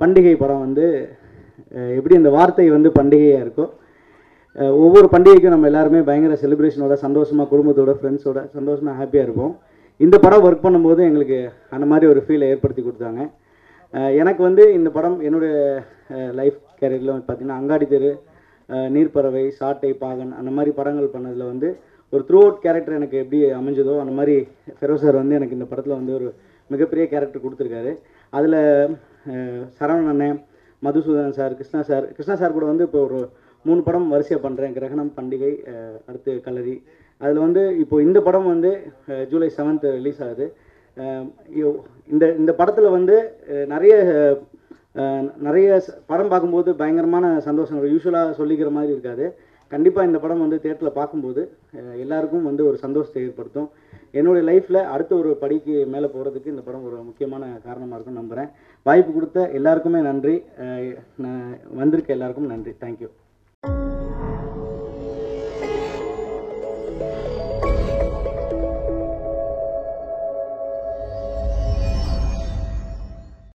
பண்டிகை படம் வந்து அஹ், எப்படி இந்த வார்த்தை வந்து பண்டிகையாக இருக்கோ அஹ், ஒவ்வொரு பண்டிகைக்கும் நம்ம எல்லாருமே பயங்கர செலிப்ரேஷனோட சந்தோஷமாக குடும்பத்தோட ஃப்ரெண்ட்ஸோட சந்தோஷமாக ஹாப்பியாக இருப்போம் இந்த படம் ஒர்க் பண்ணும்போது எங்களுக்கு அந்த மாதிரி ஒரு ஃபீலை ஏற்படுத்தி கொடுத்தாங்க அஹ், எனக்கு வந்து இந்த படம் என்னுடைய லைஃப் கேரியரில் பார்த்தீங்கன்னா அங்காடி தெரு அஹ், நீர்ப்பறவை சாட்டை பாகன் அந்த மாதிரி படங்கள் பண்ணதில் வந்து ஒரு த்ரூ அவுட் கேரக்டர் எனக்கு எப்படி அமைஞ்சதோ அந்த மாதிரி ஃபெரோஸ் சார் வந்து எனக்கு இந்த படத்தில் வந்து ஒரு மிகப்பெரிய கேரக்டர் கொடுத்துருக்காரு அதில் சரவணன் அண்ணன் Madhusudhanan sir Krishna sir Krishna sir கூட வந்து இப்போ ஒரு மூணு படம் வரிசையாக பண்ணுறேன் கிரகணம் பண்டிகை அஹ், அடுத்து கலரி அதில் வந்து இப்போ இந்த படம் வந்து அஹ், ஜூலை செவன்த் ரிலீஸ் ஆகுது அஹ், இ- இந்த இந்த படத்தில் வந்து அஹ், நிறைய அஹ், நிறைய ச- படம் பார்க்கும்போது பயங்கரமான சந்தோஷம் யூஸ்வலாக சொல்லிக்கிற மாதிரி இருக்காது கண்டிப்பாக இந்த படம் வந்து தேட்டரில் பார்க்கும்போது அஹ், எல்லாருக்கும் வந்து ஒரு சந்தோஷத்தை ஏற்படுத்தும் என்னுடைய லைஃப்பில் அடுத்த ஒரு படிக்கு மேலே போகிறதுக்கு இந்த படம் ஒரு முக்கியமான காரணமாக இருக்கும்னு நம்புகிறேன் வாய்ப்பு கொடுத்த எல்லாருக்குமே நன்றி அஹ், நான் வந்திருக்க எல்லாருக்கும் நன்றி தேங்க்யூ